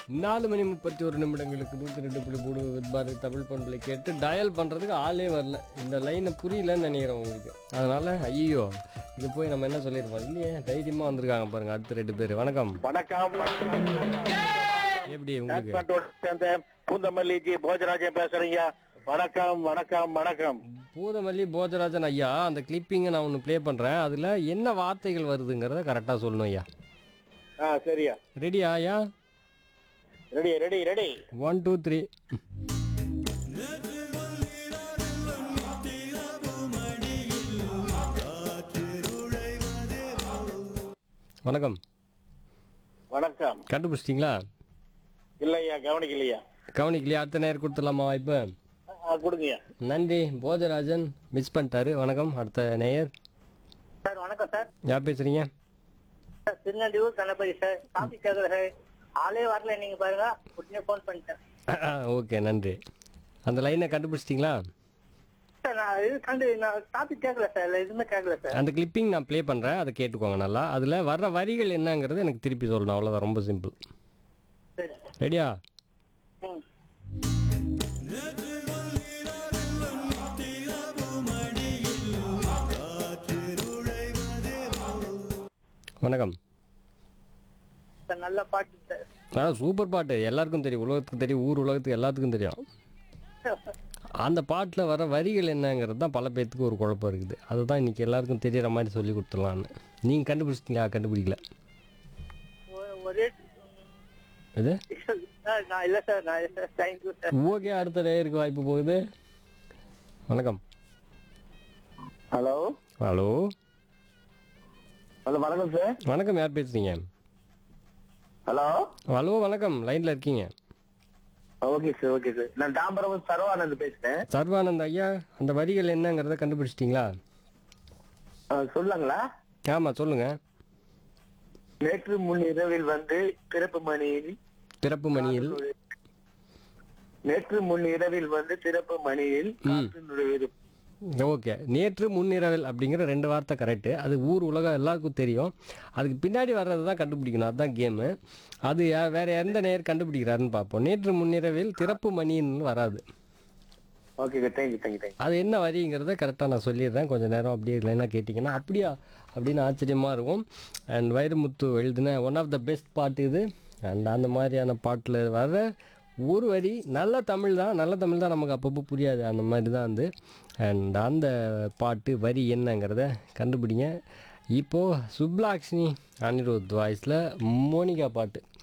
நாலு மணி முப்பத்தி ஒரு நிமிடங்களுக்கு நூற்றி ரெண்டு புள்ளி மூணு பாரு தமிழ் பண்பலை கேட்டு டயல் பண்ணுறதுக்கு ஆளே வரல இந்த லைனை புரியலன்னு நினைக்கிறேன் உங்களுக்கு அதனால ஐயோ இது போய் நம்ம என்ன சொல்லியிருப்போம் இல்லையே தைரியமாக வந்திருக்காங்க பாருங்க அடுத்த ரெண்டு பேர் வணக்கம் வணக்கம் எப்படி உங்களுக்கு நாக்பட்டோட சேர்ந்த பூந்தமல்லி ஜி போஜராஜன் பேசுறீங்க வணக்கம் வணக்கம் வணக்கம் பூதமல்லி போஜராஜன் ஐயா அந்த கிளிப்பிங்கை நான் ஒன்று ப்ளே பண்ணுறேன் அதில் என்ன வார்த்தைகள் வருதுங்கிறத கரெக்டாக சொல்லணும் ஐயா ஆ சரியா ரெடியா ஐயா ready ready ready one two three வணக்கம் வணக்கம் கண்டுபிடிச்சிட்டிங்களா இல்லையா கவனிக்கலையா கவனிக்கலையா அடுத்த நேரம் கொடுத்துடலாமா வாய்ப்பு ஆ, கொடுங்கய்யா நன்றி போஜராஜன் மிஸ் பண்ணிட்டாரு வணக்கம் அடுத்த நேயர் சார் வணக்கம் சார் யார் பேசுறீங்க sir Tirunelvelur Ganapathi sir topic கேட்குறேன் சார் ஆளே வரல நீங்க பாருங்க உடனே ஃபோன் பண்ணிட்டேன் ஓகே நன்றி அந்த லைனை கண்டுபிடிச்சிட்டிங்களா சார் நான் இது கண்டு நான் டாபிக் கேட்கல சார் இல்லை எதுவுமே கேட்கல சார் அந்த கிளிப்பிங் நான் ப்ளே பண்ணுறேன் அதை கேட்டுக்கோங்க நல்லா அதில் வர்ற வரிகள் என்னங்கிறது எனக்கு திருப்பி சொல்லணும் அவ்வளோதான் ரொம்ப சிம்பிள் சரி ரெடியா ம் வணக்கம் சார் நல்ல பாட்டு சார் ஆ சூப்பர் பாட்டு எல்லாருக்கும் தெரியும் உலகத்துக்கு தெரியும் ஊர் உலகத்துக்கு எல்லாத்துக்கும் தெரியும் அந்த பாட்டில் வர வரிகள் என்னங்கிறது தான் பல பேர்த்துக்கு ஒரு குழப்பம் இருக்குது அதுதான் இன்னைக்கு எல்லாருக்கும் தெரியற மாதிரி சொல்லி கொடுத்துடலான்னு நீங்கள் கண்டுபிடிச்சிட்டீங்களா கண்டுபிடிக்கல ஒ- ஒரே இது சார் நான் இல்லை சார் நான் இல்லை சார் தேங்க்யூ சார் ஓகே அடுத்த நேருக்கு வாய்ப்பு போகுது வணக்கம் ஹலோ ஹலோ ஹலோ வணக்கம் சார் வணக்கம் யார் பேசுறீங்க ஹலோ ஹலோ வணக்கம் லைனில் இருக்கீங்க ஓகே சார் ஓகே சார் நான் தாம்பரம் சரவானந்த் பேசுறேன் சர்வானந்த் ஐயா அந்த வரிகள் என்னங்கிறத கண்டுபிடிச்சிட்டிங்களா ஆ, சொல்லாங்களா ஆமாம் சொல்லுங்கள் நேற்று முன் இரவில் வந்து பிறப்பு மணியில் பிறப்பு மணியில் நேற்று முன் இரவில் வந்து திறப்பு மணியில் காற்று நுழைவது ஓகே நேற்று முன்னிரவில் அப்படிங்கிற ரெண்டு வார்த்தை கரெக்டு அது ஊர் உலகம் எல்லாருக்கும் தெரியும் அதுக்கு பின்னாடி வர்றது தான் கண்டுபிடிக்கணும் அதுதான் கேமு அது யா- வேற எந்த நேர் கண்டுபிடிக்கிறாருன்னு பார்ப்போம் நேற்று முன்னிரவில் திறப்பு மணின்னு வராது ஓகே தேங்க்யூ தேங்க்யூ தேங்க்யூ அது என்ன வரிங்கிறத கரெக்டாக நான் சொல்லிடுறேன் கொஞ்சம் நேரம் அப்படியே இல்லைன்னா கேட்டிங்கன்னா அப்படியா அப்படின்னு ஆச்சரியமாக இருக்கும் அண்ட் வைரமுத்து எழுதின ஒன் ஆஃப் த பெஸ்ட் பாட்டு இது அண்ட் அந்த மாதிரியான பாட்டில் வர்ற ஒரு வரி நல்ல தமிழ் தான் நல்ல தமிழ் தான் நமக்கு அப்பப்போ புரியாது அந்த மாதிரி தான் வந்து அண்ட் அந்த பாட்டு வரி என்னங்கிறத கண்டுபிடிங்க இப்போது சுப்லாக்ஷ்மி அனிருத் வாய்ஸில் மோனிகா பாட்டு